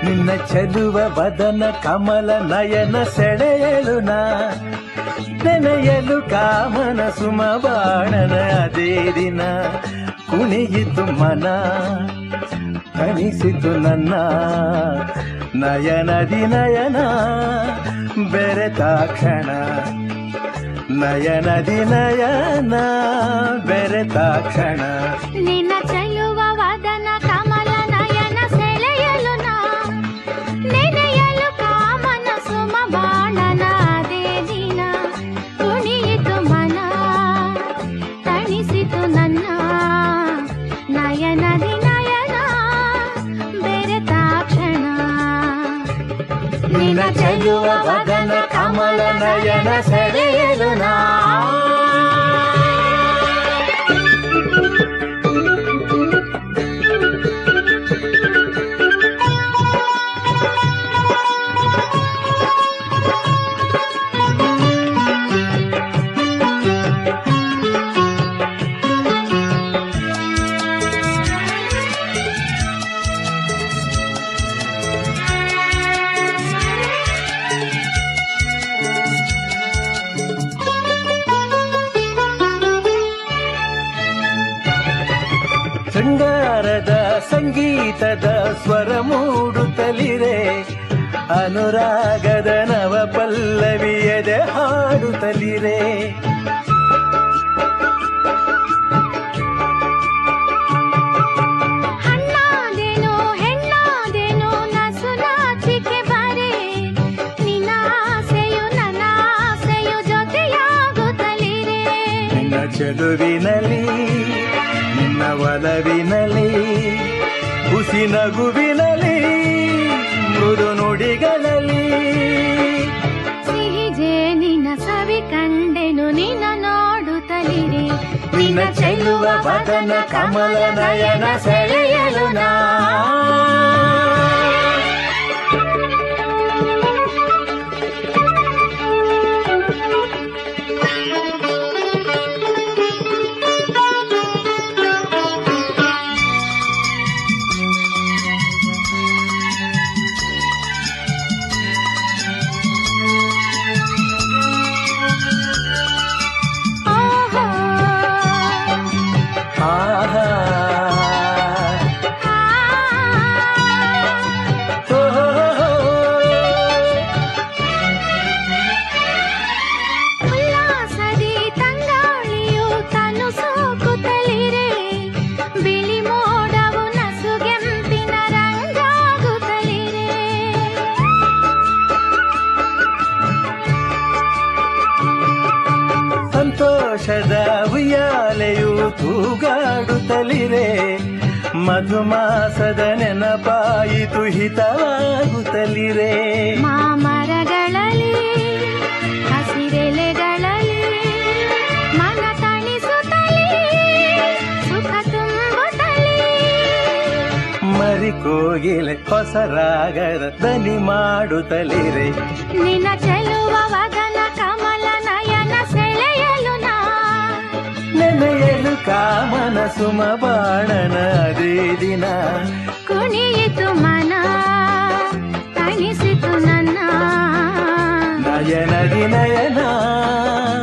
ನಿನ್ನ ಚೆಲುವ ವದನ ಕಮಲ ನಯನ ಸೆಳೆಯಲು ನಾ ನೆನೆಯಲು ಕಾಮನ ಸುಮ ಬಾಣನ ಅದೇ ದಿನ ಕುಣಿಯಿತು ಮನ ತಣಿಸಿತು ನನ್ನ ನಯನದಿ ನಯನ ಬೆರೆತಾಕ್ಷಣ ನಯನದಿ ನಯನ ಬೆರೆತಾಕ್ಷಣ ನಿನ್ನ ಚೆಲುವ ವದನ ಕಮಲ ನಯನ ಸೆಳೆಯಲು ನಾ ನೆನೆಯಲು ಕಾಮನ ಸುಮ ಬಾಣನ ಅದೇ ದಿನ ಕುಣಿಯಿತು ಮನ ತಣಿಸಿತು ನನ್ನ ನಯನದಿ ನಯನ ಬೆರೆತಾಕ್ಷಣ ನಿನ್ನ ಚೆಲುವ ವದನ ಕಮಲ ನಯನ ಸೆಳೆಯಲು ನಾ ಶೃಂಗಾರದ ಸಂಗೀತದ ಸ್ವರ ಮೂಡುತ್ತಲಿರೆ ಅನುರಾಗದ ನವ ಪಲ್ಲವಿಯದೆ ಹಾಡುತ್ತಲಿರೆ ಹಣ್ಣಾದೆನೋ ಹೆಣ್ಣಾದೆನೋ ನಸು ನಾಚಿಕೆ ಬರೆ ನಿನ್ನ ಆಸೆಯು ನನ್ನ ಆಸೆಯು ಜೊತೆಯಾಗುತ್ತಲಿರೆ ನಿನ್ನ ಚೆಲುವಿನಲ್ಲಿ ನಿನ್ನ ಒಲವಿನಲ್ಲಿ ಹುಸಿ ನಗುವಿನಲ್ಲಿ ಮೃದು ನುಡಿಗಳಲ್ಲಿ ಸಿಹಿ ಜೇನಿನ ಸವಿ ಕಂಡೆನು ನಿನ್ನ ನೋಡುತ್ತಲಿರೆ ನಿನ್ನ ಚೆಲ್ಲುವ ವದನ ಕಮಲ ನಯನ ಸೆಳೆಯಲು ನಾ ಓಹೋ ಆಹಾ ಆ ಓಹೋ. ಉಲ್ಲಾಸದಿ ತಂಗಾಳಿಯು ತನು ಸೋಕುತ್ತಲಿರೆ ಬಿಳಿ ಮೋಡವು ನಸುಗೆಂಪಿನ ರಂಗಾಗುತ್ತಲಿರೆ ಸಂತೋಷದ ಉಯ್ಯಾಲೆಯು ತೂಗಾಡುತ್ತಲಿರೆ ಮಧುಮಾಸದ ನೆನಪಾಯಿತು ಹಿತವಾಗುತ್ತಲಿರೆ ಮಾಮರಗಳಲ್ಲಿ ಹಸಿರೆಲೆಗಳಲ್ಲಿ ಮನ ತಣಿಸುತ್ತಲೇ ಸುಖ ತುಂಬುತ್ತಲೇ ಮರಿ ಕೋಗಿಲೆ ಹೊಸ ರಾಗದ ದನಿ ಮಾಡುತ್ತಲಿರೆ ನಿನ್ನ ಚೆಲುವ ವದನ ಕಮಲ ನಯನ ಸೆಳೆಯಲು ನಾ ನೆನೆಯಲು ಕಾಮನ ಸುಮ ಬಾಣನ ಅದೇ ದಿನ ಕುಣಿಯಿತು ಮನ ತಣಿಸಿತು ನನ್ನ ನಯನದಿ ನಯನ